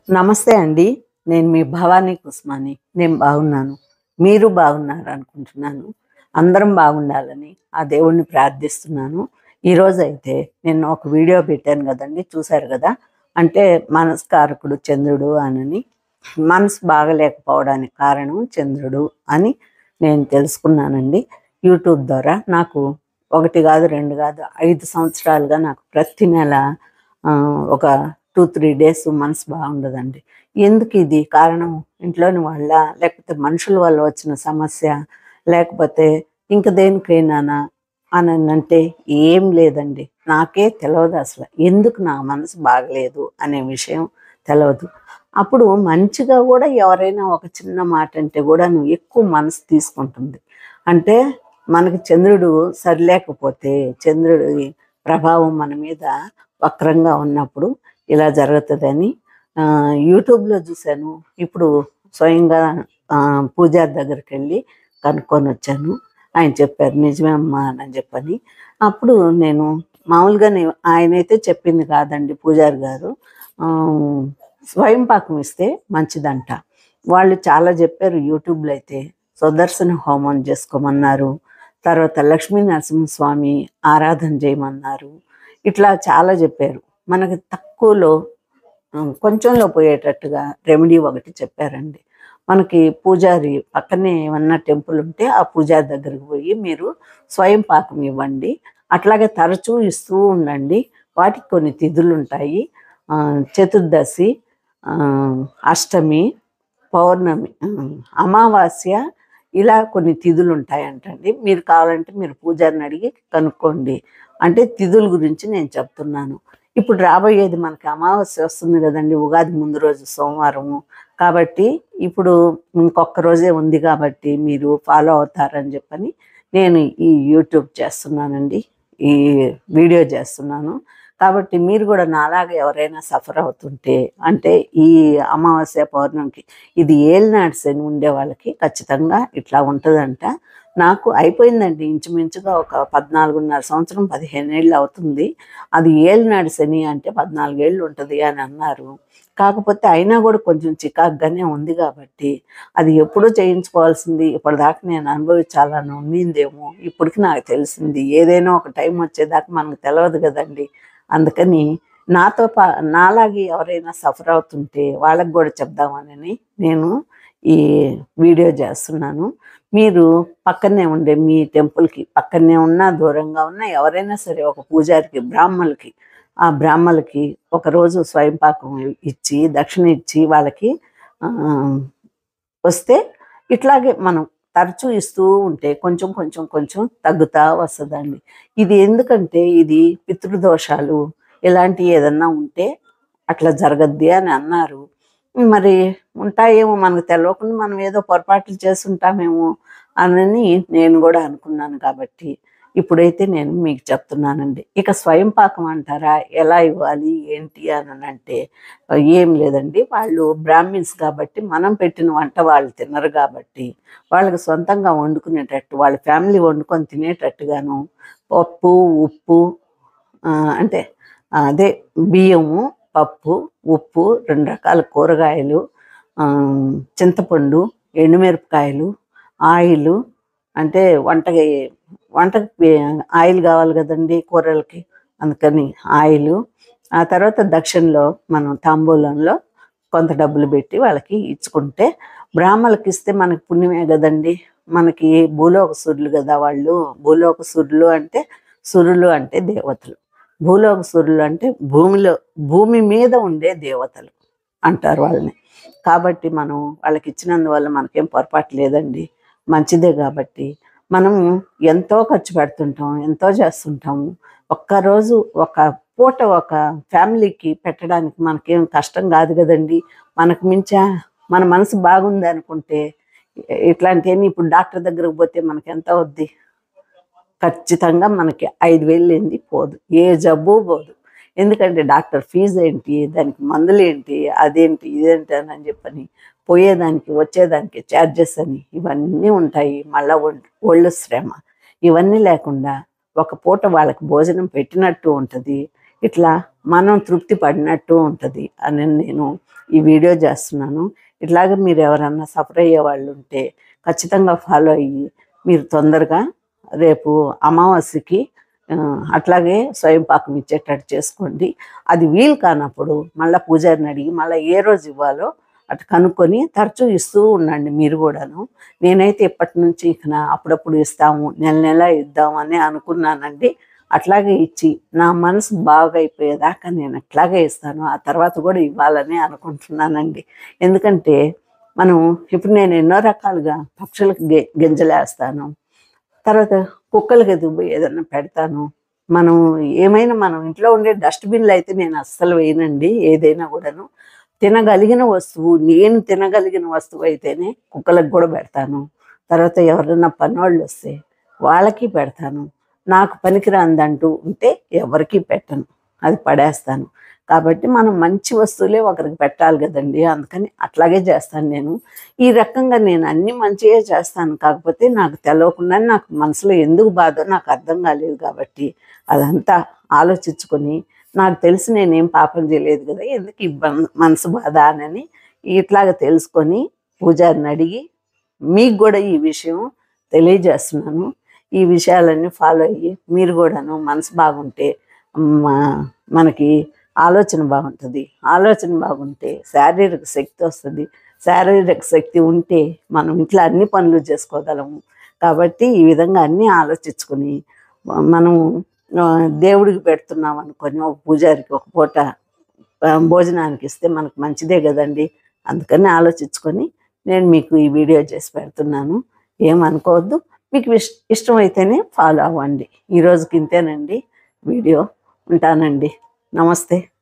నమస్తే అండి నేను మీ భవానీ కుస్మాని నేను బాగున్నాను మీరు బాగున్నారు అనుకుంటున్నాను అందరం బాగుండాలని ఆ దేవుణ్ణి ప్రార్థిస్తున్నాను ఈరోజు అయితే నేను ఒక వీడియో పెట్టాను కదండి చూశారు కదా అంటే మనస్కారకుడు చంద్రుడు అనని మనసు బాగలేకపోవడానికి కారణం చంద్రుడు అని నేను తెలుసుకున్నానండి యూట్యూబ్ ద్వారా నాకు ఒకటి కాదు రెండు కాదు ఐదు సంవత్సరాలుగా నాకు ప్రతి నెల ఆ, ఒక టూ త్రీ డేస్ మనసు బాగుండదండి ఎందుకు ఇది కారణం ఇంట్లోని వాళ్ళ లేకపోతే మనుషుల వల్ల వచ్చిన సమస్య లేకపోతే ఇంక దేనికైనానా అని అంటే ఏం లేదండి నాకే తెలియదు అసలు ఎందుకు నా మనసు బాగలేదు అనే విషయం తెలియదు అప్పుడు మంచిగా కూడా ఎవరైనా ఒక చిన్న మాట అంటే కూడా నువ్వు ఎక్కువ మనసు తీసుకుంటుంది అంటే మనకి చంద్రుడు సరిలేకపోతే చంద్రుడి ప్రభావం మన మీద వక్రంగా ఉన్నప్పుడు ఇలా జరుగుతుందని ఆ, యూట్యూబ్లో చూశాను ఇప్పుడు స్వయంగా ఆ, పూజారి దగ్గరికి వెళ్ళి కనుక్కొని వచ్చాను ఆయన చెప్పారు నిజమే అమ్మా అని చెప్పని అప్పుడు నేను మామూలుగా నే- ఆయనైతే చెప్పింది కాదండి పూజారి గారు ఆ, స్వయం పాకం ఇస్తే మంచిదంట వాళ్ళు చాలా చెప్పారు యూట్యూబ్లో అయితే సుదర్శన హోమం చేసుకోమన్నారు తర్వాత లక్ష్మీ నరసింహస్వామి ఆరాధన చేయమన్నారు ఇట్లా చాలా చెప్పారు మనకి తక్కువలో ఆ, కొంచెంలో పోయేటట్టుగా రెమెడీ ఒకటి చెప్పారండి మనకి పూజారి పక్కనే ఏమన్నా టెంపుల్ ఉంటే ఆ పూజారి దగ్గరికి పోయి మీరు స్వయం పాకం ఇవ్వండి అట్లాగే తరచూ ఇస్తూ ఉండండి వాటికి కొన్ని తిథులు ఉంటాయి ఆ, చతుర్దశి ఆ, అష్టమి పౌర్ణమి ఆ, అమావాస్య ఇలా కొన్ని తిథులు ఉంటాయంటండి మీరు కావాలంటే మీరు పూజారిని అడిగి కనుక్కోండి అంటే తిథుల గురించి నేను చెప్తున్నాను ఇప్పుడు రాబోయేది మనకి అమావాస్య వస్తుంది కదండి ఉగాది ముందు రోజు సోమవారము కాబట్టి ఇప్పుడు ఇంకొక రోజే ఉంది కాబట్టి మీరు ఫాలో అవుతారని చెప్పని నేను ఈ యూట్యూబ్ చేస్తున్నానండి ఈ వీడియో చేస్తున్నాను కాబట్టి మీరు కూడా నాలాగా ఎవరైనా సఫర్ అవుతుంటే అంటే ఈ అమావాస్య పౌర్ణమికి ఇది ఏలినాడు శని ఉండే వాళ్ళకి ఖచ్చితంగా ఇట్లా ఉంటుందంట నాకు అయిపోయిందండి ఇంచుమించుగా ఒక పద్నాలుగున్నర సంవత్సరం పదిహేను ఏళ్ళు అవుతుంది అది ఏలినాడు శని అంటే పద్నాలుగేళ్ళు ఉంటుంది అని అన్నారు కాకపోతే అయినా కూడా కొంచెం చికాగ్గానే ఉంది కాబట్టి అది ఎప్పుడూ చేయించుకోవాల్సింది ఇప్పటిదాకా నేను అనుభవించాలని ఉండిందేమో ఇప్పటికి నాకు తెలిసింది ఏదైనా ఒక టైం వచ్చేదాకా మనకు తెలియదు కదండి అందుకని నాతో పా నాలాగే ఎవరైనా సఫర్ అవుతుంటే వాళ్ళకి కూడా చెప్దామని నేను ఈ వీడియో చేస్తున్నాను మీరు పక్కనే ఉండే మీ టెంపుల్కి పక్కనే ఉన్నా దూరంగా ఉన్నా ఎవరైనా సరే ఒక పూజారికి బ్రాహ్మణులకి ఆ బ్రాహ్మణులకి ఒకరోజు స్వయం పాకం ఇచ్చి దక్షిణ ఇచ్చి వాళ్ళకి ఆ, వస్తే ఇట్లాగే మనం తరచూ ఇస్తూ ఉంటే కొంచెం కొంచెం కొంచెం తగ్గుతా వస్తుందండి ఇది ఎందుకంటే ఇది పితృదోషాలు ఇలాంటివి ఏదన్నా ఉంటే అట్లా జరగద్ది అని అన్నారు మరి ఉంటాయేమో మనకు తెలియకుండా మనం ఏదో పొరపాట్లు చేస్తుంటామేమో అని నేను కూడా అనుకున్నాను కాబట్టి ఇప్పుడైతే నేను మీకు చెప్తున్నానండి ఇక స్వయం పాకం అంటారా ఎలా ఇవ్వాలి ఏంటి అని అంటే ఏం లేదండి వాళ్ళు బ్రాహ్మిన్స్ కాబట్టి మనం పెట్టిన వంట వాళ్ళు తినరు కాబట్టి వాళ్ళకి సొంతంగా వండుకునేటట్టు వాళ్ళ ఫ్యామిలీ వండుకొని తినేటట్టుగాను పప్పు ఉప్పు ఆ, అంటే అదే బియ్యము పప్పు ఉప్పు రెండు రకాల కూరగాయలు ఆ, చింతపండు ఎండుమిరపకాయలు ఆయిల్ అంటే వంటకి వంటకి ఆయిల్ కావాలి కదండి కూరలకి అందుకని ఆయిల్ ఆ తర్వాత దక్షిణలో మనం తాంబూలంలో కొంత డబ్బులు పెట్టి వాళ్ళకి ఇచ్చుకుంటే బ్రాహ్మణులకి ఇస్తే మనకి పుణ్యమే కదండి మనకి భూలోక సురులు కదా వాళ్ళు భూలోక సురులు అంటే సురులు అంటే దేవతలు భూలోక సురులు అంటే భూమిలో భూమి మీద ఉండే దేవతలు అంటారు వాళ్ళని కాబట్టి మనం వాళ్ళకి ఇచ్చినందువల్ల మనకేం పొరపాటు లేదండి మంచిదే కాబట్టి మనం ఎంతో ఖర్చు పెడుతుంటాం ఎంతో చేస్తుంటాము ఒక్కరోజు ఒక పూట ఒక ఫ్యామిలీకి పెట్టడానికి మనకేం కష్టం కాదు కదండి మనకు మించా మన మనసు బాగుంది అనుకుంటే ఇట్లాంటివన్నీ ఇప్పుడు డాక్టర్ దగ్గరకు పోతే మనకి ఎంత అవుద్ది ఖచ్చితంగా మనకి ఐదు వేలు ఏంది పోదు ఏ జబ్బు పోదు ఎందుకంటే డాక్టర్ ఫీజు ఏంటి దానికి మందులు ఏంటి అదేంటి ఇదేంటి అని అని చెప్పని పోయేదానికి వచ్చేదానికి ఛార్జెస్ అని ఇవన్నీ ఉంటాయి మళ్ళా ఒళ్ళు- ఒళ్ళు శ్రమ ఇవన్నీ లేకుండా ఒక పూట వాళ్ళకి భోజనం పెట్టినట్టు ఉంటుంది ఇట్లా మనం తృప్తి పడినట్టు ఉంటుంది అని నేను ఈ వీడియో చేస్తున్నాను ఇట్లాగే మీరు ఎవరన్నా సఫర్ అయ్యే వాళ్ళు ఉంటే ఖచ్చితంగా ఫాలో అయ్యి మీరు తొందరగా రేపు అమావాస్యకి ఆ, అట్లాగే స్వయం పాకం ఇచ్చేటట్టు చేసుకోండి అది వీలు కానప్పుడు మళ్ళీ పూజారిని అడిగి మళ్ళీ ఏ రోజు ఇవ్వాలో అటు కనుక్కొని తరచూ ఇస్తూ ఉండండి మీరు కూడాను నేనైతే ఇప్పటి నుంచి ఇక నా అప్పుడప్పుడు ఇస్తాము నెల నెల ఇద్దామని అనుకున్నానండి అట్లాగే ఇచ్చి నా మనసు బాగా అయిపోయేదాకా నేను అట్లాగే ఇస్తాను ఆ తర్వాత కూడా ఇవ్వాలని అనుకుంటున్నానండి ఎందుకంటే మనం ఇప్పుడు నేను ఎన్నో రకాలుగా పక్షులకు గి గింజలేస్తాను తర్వాత కుక్కలకి ఎదుగు ఏదన్నా పెడతాను మనం ఏమైనా మనం ఇంట్లో ఉండే డస్ట్బిన్లు అయితే నేను అస్సలు వేయనండి ఏదైనా కూడాను తినగలిగిన వస్తువు నేను తినగలిగిన వస్తువు అయితేనే కుక్కలకు కూడా పెడతాను తర్వాత ఎవరైనా పనోళ్ళు వస్తే వాళ్ళకి పెడతాను నాకు పనికిరాందంటూ ఉంటే ఎవరికి పెట్టను అది పడేస్తాను కాబట్టి మనం మంచి వస్తువులే ఒకరికి పెట్టాలి కదండి అందుకని అట్లాగే చేస్తాను నేను ఈ రకంగా నేను అన్ని మంచిగా చేస్తాను కాకపోతే నాకు తెలవకుండా నాకు మనసులో ఎందుకు బాధ నాకు అర్థం కాలేదు కాబట్టి అదంతా ఆలోచించుకొని నాకు తెలిసి నేనేం పాపం చేయలేదు కదా ఎందుకు ఈ బం- మనసు బాధ అని ఇట్లాగ తెలుసుకొని పూజారిని అడిగి మీకు కూడా ఈ విషయం తెలియజేస్తున్నాను ఈ విషయాలన్నీ ఫాలో అయ్యి మీరు కూడాను మనసు బాగుంటే మా- మనకి ఆలోచన బాగుంటుంది ఆలోచన బాగుంటే శారీరక శక్తి వస్తుంది శారీరక శక్తి ఉంటే మనం ఇంట్లో అన్ని పనులు చేసుకోగలము కాబట్టి ఈ విధంగా అన్నీ ఆలోచించుకొని మనం ఆ, దేవుడికి పెడుతున్నాం అనుకొని ఒక పూజారికి ఒక పూట ఆ, భోజనానికి ఇస్తే మనకు మంచిదే కదండి అందుకని ఆలోచించుకొని నేను మీకు ఈ వీడియో చేసి పెడుతున్నాను ఏమనుకోవద్దు మీకు ఇష్- ఇష్టమైతేనే ఫాలో అవ్వండి ఈ రోజుకి ఇంతేనండి వీడియో ఉంటానండి నమస్తే